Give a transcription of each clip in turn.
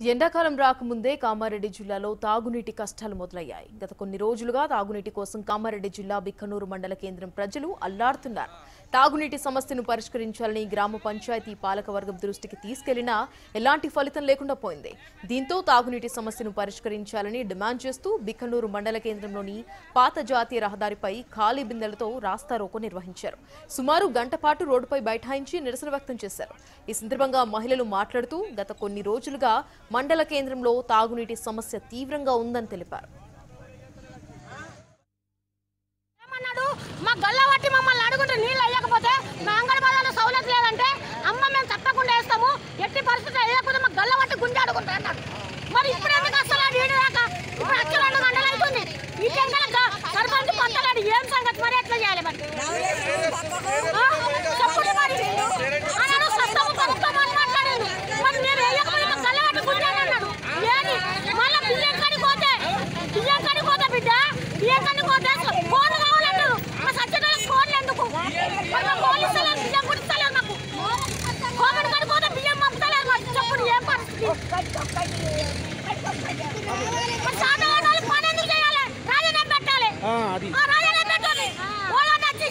ఎండాకాలం రాకముందే కామారెడ్డి జిల్లాలో తాగునీటి కష్టాలు మొదలయ్యాయి గత కొన్ని రోజులుగా తాగునీటి కోసం కామారెడ్డి జిల్లా బిక్కనూరు మండల కేంద్రం ప్రజలు అల్లాడుతున్నారు తాగునీటి సమస్యను పరిష్కరించాలని గ్రామ పంచాయతీ పాలకవర్గం దృష్టికి తీసుకెళ్లినా ఎలాంటి ఫలితం లేకుండా పోయింది దీంతో తాగునీటి సమస్యను పరిష్కరించాలని డిమాండ్ చేస్తూ బిక్కనూరు మండల కేంద్రంలోని పాత జాతీయ రహదారిపై ఖాళీ బిందెలతో రాస్తారోకో నిర్వహించారు సుమారు గంట పాటు రోడ్డుపై బైఠాయించి నిరసన వ్యక్తం చేశారు ఈ సందర్భంగా మహిళలు మాట్లాడుతూ గత కొన్ని రోజులుగా మండల కేంద్రంలో తాగునీటి సమస్య తీవ్రంగా ఉందని తెలిపారు ఏమన్నాడు మా గల్ల పట్టి మమ్మల్ని అడుగుంటే నీళ్ళు వేయకపోతే మా అంగన్వాడీలో సౌలత్ లేదంటే అమ్మ మేము తప్పకుండా వేస్తాము ఎట్టి పరిస్థితి వేయకపోతే మా గల్ల పట్టి గుండె అడుగుంటా అన్నాడు మరి ఇప్పుడు ఎందుకు వస్తాడు వీడి దాకా ఇప్పుడు వచ్చి రెండు గంటలు అవుతుంది ఈ టెంకల సర్పంచ్ పంటలాడు ఏం సంగతి మరి ఎట్లా చేయాలి మరి ఆ? చెప్పండి మరి అన్నాడు సస్తము ప్రభుత్వం అని మాట్లాడాడు మరి నేను వేయకపోతే మా గల్ల పట్టి గుండె అన్నాడు ఏది మళ్ళీ బియ్యం కాడికి పోతే బియ్యం కాడికి పోతే బిడ్డ బియ్యం కాడికి పోతే ఫోన్ కావాలంటారు మా సత్యనారాయణ ఫోన్లు ఎందుకు మరి మా ఫోన్లు ఇస్తలేరు బియ్యం కూడా ఇస్తలేరు మాకు కోవిడ్ కాడికి పోతే బియ్యం పంపుతలేరు మరి చెప్పుడు ఏం పరిస్థితి మరి సాధారణ వాళ్ళు పని ఎందుకు చేయాలి రాజీనామా పెట్టాలి ఆ, రాజీనామా పెట్టాలి వాళ్ళని వచ్చి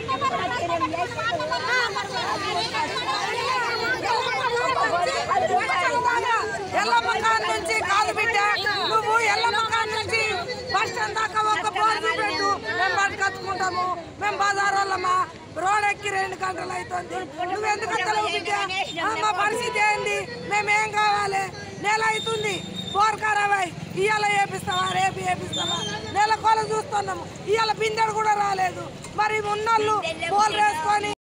ఎల్లమ్మకాన్ నుంచి కాదు బిడ్డ నువ్వు ఎల్లమ్మకాన్ నుంచి బస్ స్టాండ్ దాకా ఒక బోర్డు పెట్టు మేము పట్టుకొచ్చుకుంటాము మేము బజార్ వాళ్ళమా రోడ్ ఎక్కి రెండు గంటలు అవుతుంది నువ్వు ఎందుకు వస్తలేవు బిడ్డ ఆ, మా పరిస్థితి ఏంది మేమేం కావాలి నెల అవుతుంది బోర్ ఖరాబ్ అయి ఇవాళ వేపిస్తావా రేపు వేపిస్తావా నెల కొల చూస్తున్నాము ఇవాళ బిందెడు కూడా రాలేదు మరి ఉన్నోళ్ళు బోర్లు వేసుకొని